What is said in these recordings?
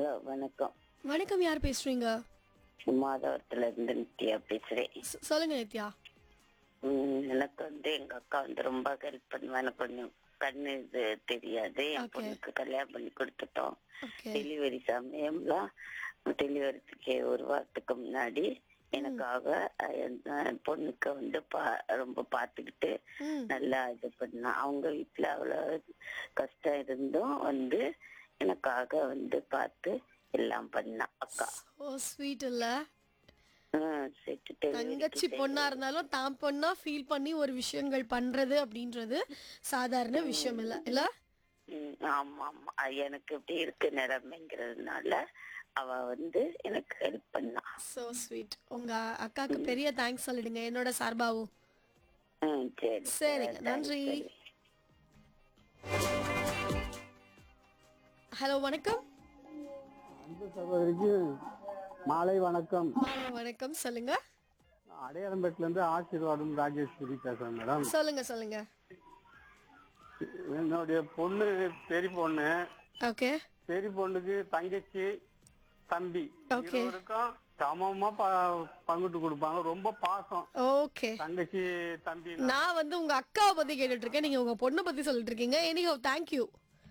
Hello வணக்கம் வணக்கம் யார் பேசுறீங்க மாதவரத்துல இருந்து நித்யா பேசுறேன் சொ- சொல்லுங்க நித்யா உம், எனக்கு வந்து எங்க அக்கா வந்து ரொம்ப ஹெல்ப் பண்ணுவா எனக்கு கொஞ்சம் கண்ணு இது தெரியாது என் Okay. பொண்ணுக்கு கல்யாணம் பண்ணி கொடுத்துட்டோம் ஓகே டெலிவரி சமயம்லாம் டெலிவரிக்கு ஒரு வாரத்துக்கு முன்னாடி எனக்காக அஹ், என் பொண்ணுக்கு வந்து பா- ரொம்ப பாத்துக்கிட்டு ம் நல்லா இது பண்ணா அவங்க வீட்டுல அவ்வளவு கஷ்டம் இருந்தும் வந்து எனக்காக வந்து பார்த்து எல்லாம் பண்ணா அக்கா ஓ ஸ்வீட் இல்ல ஹம், சரி, delivery தங்கச்சி க்கு பொண்ணா இருந்தாலும் தான் பொண்ணா ஃபீல் பண்ணி ஒரு விஷயங்கள் பண்றது அப்படின்றது சாதாரண விஷயம் இல்ல இல்ல ம், ஆமா ஆமா அது எனக்கு இப்படி இருக்கு நிலைமைங்கிறதுனால அவ வந்து எனக்கு ஹெல்ப் பண்ணா சோ ஸ்வீட் உங்க அக்காக்கு பெரிய தேங்க்ஸ் சொல்லிடுங்க என்னோட சார்பாவும் ம், சரி சரிங்க, நன்றி. ஹலோ வணக்கம் அன்பு சகோதரிக்கு மாலை வணக்கம் மாலை வணக்கம் சொல்லுங்க அடையாளம்பேட்டில இருந்து ஆசீர்வாதம் ராஜேஸ்வரி பேசுறேன் மேடம் சொல்லுங்க சொல்லுங்க என்னுடைய பொண்ணு பெரிய பொண்ணு ஓகே பெரிய பொண்ணுக்கு தங்கச்சி தம்பி Okay. இருவருக்கும் சமமா ப- பங்கிட்டு கொடுப்பாங்க ரொம்ப பாசம் ஓகே தங்கச்சி தம்பி நான் வந்து உங்க அக்காவை பத்தி கேட்டுட்டு இருக்கேன் நீங்க உங்க பொண்ணை பத்தி சொல்லிட்டு இருக்கீங்க எனிஹோ தேங்க்யூ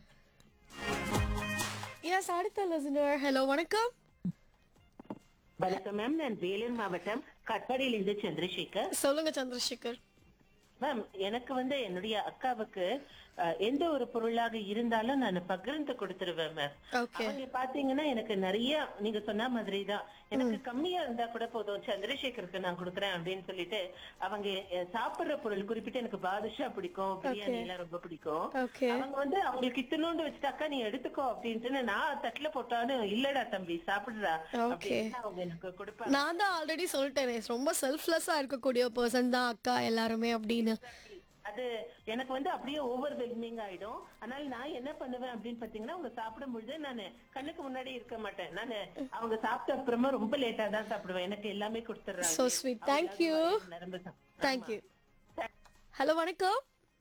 எஸ் அடுத்த லிசனர் ஹலோ வணக்கம் வணக்கம் மேம் நான் வேலூர் மாவட்டம் கட்பாடியிலிருந்து சந்திரசேகர் சொல்லுங்க சந்திரசேகர் மேம் எனக்கு வந்து என்னுடைய அக்காவுக்கு அஹ், எந்த ஒரு பொருளாக இருந்தாலும் நான் பகிர்ந்து கொடுத்துருவேன் மேம் ஓகே அவங்க பாத்தீங்கன்னா எனக்கு நிறைய நீங்க சொன்ன மாதிரி தான் எனக்கு கம்மியா இருந்தா கூட போதும் சந்திரசேகருக்கு நான் கொடுக்குறேன் அப்படின்னு சொல்லிட்டு அவங்க அஹ், சாப்பிடுற பொருள் குறிப்பிட்டு எனக்கு பாதுஷா பிடிக்கும் பிரியாணி எல்லாம் ரொம்ப பிடிக்கும் ஓகே அவங்க வந்து அவங்களுக்கு இத்தினோண்டு வச்சுட்டாக்கா நீ எடுத்துக்கோ அப்படின்ட்டு நான் தட்டுல போட்டாலும் இல்லடா தம்பி சாப்பிடுறா Okay. அப்படின்னு அவங்க எனக்கு கொடுப்பாங்க நான் தான் ஆல்ரெடி சொல்லிட்டேனே ரொம்ப செல்ஃப்லெஸ்ஸா இருக்கக்கூடிய பர்சன் தான் அக்கா எல்லாருமே அப்படின்னு அது எனக்கு வந்து அப்படியே ஓவர் வெல்மிங் ஆயிடும் அதனால நான் என்ன பண்ணுவேன் அப்படின்னு பாத்தீங்கன்னா அவங்க சாப்பிடும் பொழுது நான் கண்ணுக்கு முன்னாடி இருக்க மாட்டேன் நான் அவங்க சாப்பிட்ட அப்புறமா ரொம்ப லேட்டா தான் சாப்பிடுவேன் எனக்கு எல்லாமே கொடுத்துறாங்க So sweet. Thank you. Thank you hello வணக்கம்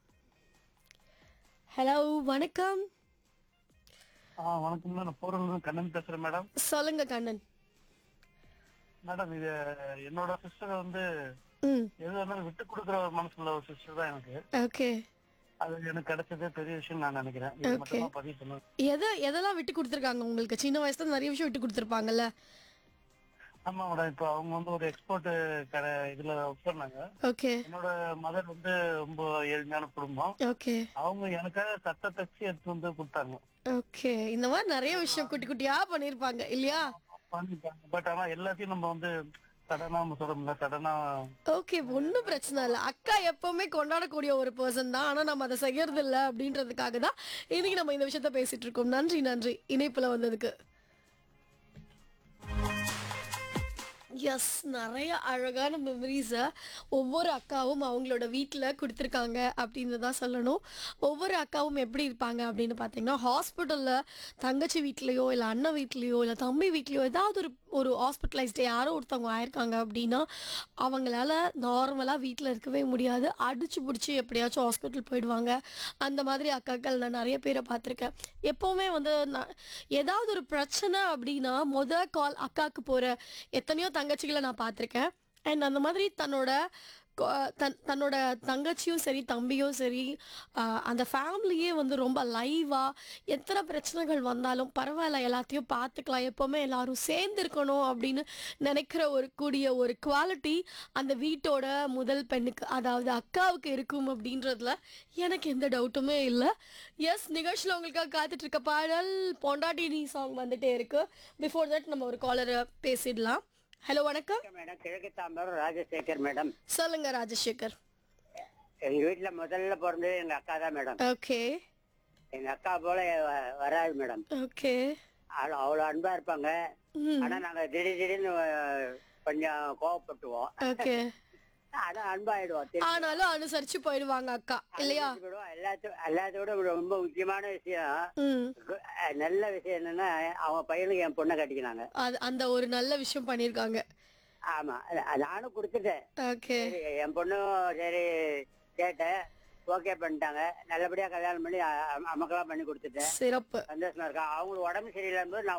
ஹலோ வணக்கம் ஆ, வணக்கம் நான் போறவங்க கண்ணன் பேசுறேன் மேடம் சொல்லுங்க கண்ணன் மேடம் இது என்னோட சிஸ்டர் வந்து ம் எது வேணாலும் விட்டு கொடுக்குற ஒரு மனசுல ஒரு சிஸ்டர் தான் எனக்கு ஓகே அது எனக்கு கிடைச்சதே பெரிய விஷயம் நான் நினைக்கிறேன் இது மட்டும் தான் பதிவு பண்ணுவேன் எதை எதெல்லாம் விட்டு கொடுத்துருக்காங்க உங்களுக்கு சின்ன வயசுல நிறைய விஷயம் விட்டு கொடுத்துருப்பாங்கல்ல ஆமா மேடம் இப்போ அவங்க வந்து ஒரு எக்ஸ்போர்ட் கடை இதுல ஒர்க் பண்ணாங்க ஓகே என்னோட மதர் வந்து ரொம்ப ஏழ்மையான குடும்பம் ஓகே அவங்க எனக்காக சட்டை தச்சு எடுத்து வந்து கொடுத்தாங்க ஓகே இந்த மாதிரி நிறைய விஷயம் குட்டி குட்டியா பண்ணிருப்பாங்க இல்லையா பண்ணிட்டாங்க பட் ஆனா எல்லாத்தையும் நம்ம வந்து சடனா நம்ம சொல்ல முடியல சடனா ஓகே ஒன்றும் பிரச்சனை இல்லை அக்கா எப்பவுமே கொண்டாடக்கூடிய ஒரு பர்சன் தான் ஆனால் நம்ம அதை செய்யறது இல்லை அப்படின்றதுக்காக தான் இன்னைக்கு நம்ம இந்த விஷயத்த பேசிட்டு இருக்கோம் நன்றி நன்றி இணைப்புல வந்ததுக்கு எஸ் நிறைய அழகான மெமரிஸை ஒவ்வொரு அக்காவும் அவங்களோட வீட்டில் கொடுத்துருக்காங்க அப்படின்னு தான் சொல்லணும் ஒவ்வொரு அக்காவும் எப்படி இருப்பாங்க அப்படின்னு பார்த்தீங்கன்னா ஹாஸ்பிட்டலில் தங்கச்சி வீட்லேயோ இல்லை அண்ணன் வீட்லேயோ இல்லை தம்பி வீட்லேயோ ஏதாவது ஒரு ஒரு ஹாஸ்பிட்டலைஸ்டு யாரோ ஒருத்தவங்க ஆயிருக்காங்க அப்படின்னா அவங்களால நார்மலாக வீட்டில் இருக்கவே முடியாது அடிச்சு பிடிச்சி எப்படியாச்சும் ஹாஸ்பிட்டல் போயிடுவாங்க அந்த மாதிரி அக்காக்கள் நான் நிறைய பேரை பார்த்துருக்கேன் எப்போவுமே வந்து நான் ஏதாவது ஒரு பிரச்சனை அப்படின்னா முத கால் அக்காவுக்கு போகிற எத்தனையோ தங்கச்சிகளை நான் பார்த்துருக்கேன் அண்ட் அந்த மாதிரி தன்னோட கொ- தன் தன்னோட தங்கச்சியும் சரி தம்பியும் சரி ஆஹ், அந்த ஃபேமிலியே வந்து ரொம்ப லைவாக எத்தனை பிரச்சனைகள் வந்தாலும் பரவாயில்ல எல்லாத்தையும் பார்த்துக்கலாம் எப்போவுமே எல்லாரும் சேர்ந்து இருக்கணும் அப்படின்னு நினைக்கிற ஒரு கூடிய ஒரு குவாலிட்டி அந்த வீட்டோட முதல் பெண்ணுக்கு அதாவது அக்காவுக்கு இருக்கும் அப்படின்றதுல எனக்கு எந்த டவுட்டுமே இல்லை எஸ் நிகழ்ச்சியில் உங்களுக்காக காத்துட்டு இருக்க பாடல் பொண்டாட்டி நீ சாங் வந்துட்டே இருக்கு பிஃபோர் தட் நம்ம ஒரு காலரை பேசிடலாம் ஹலோ வணக்கம் மேடம் கிழக்கு தாம்பரம் ராஜசேகர் மேடம் சொல்லுங்க ராஜசேகர் எங்க வீட்டுல முதல்ல பிறந்தது எங்க அக்கா தான் மேடம் ஓகே எங்க அக்கா போல வ- வராது மேடம் ஓகே அவ- அவ்வளவு அன்பா இருப்பாங்க ம் ஆனா நாங்க திடீர் திடீர்னு அஹ், கொஞ்சம் கோவப்பட்டுவோம் ஓகே ஆனா அன்பாயிடுவோம் திருப்பி ஆனாலும் அனுசரிச்சு போயிடுவாங்க அக்கா இல்லையா விடுவோம். எல்லாத்த எல்லாத்தோட ரொம்ப முக்கியமான விஷயம் ம் அஹ், நல்ல விஷயம் என்னன்னா அவங்க பையனுக்கு என் பொண்ணை கட்டிக்கினாங்க அது அந்த ஒரு நல்ல விஷயம் பண்ணிருக்காங்க ஆமா அது- நானும் கொடுத்துட்டேன் ஓகே சரி என் பொண்ணும் சரி கேட்டேன் ஓகே பண்ணிட்டாங்க நல்லபடியா கல்யாணம் பண்ணி அ- அ- அமக்கெல்லாம் பண்ணி கொடுத்துட்டேன் சிறப்பு சந்தோஷமா இருக்கா அவங்களுக்கு உடம்பு சரியில்லாம போது நான்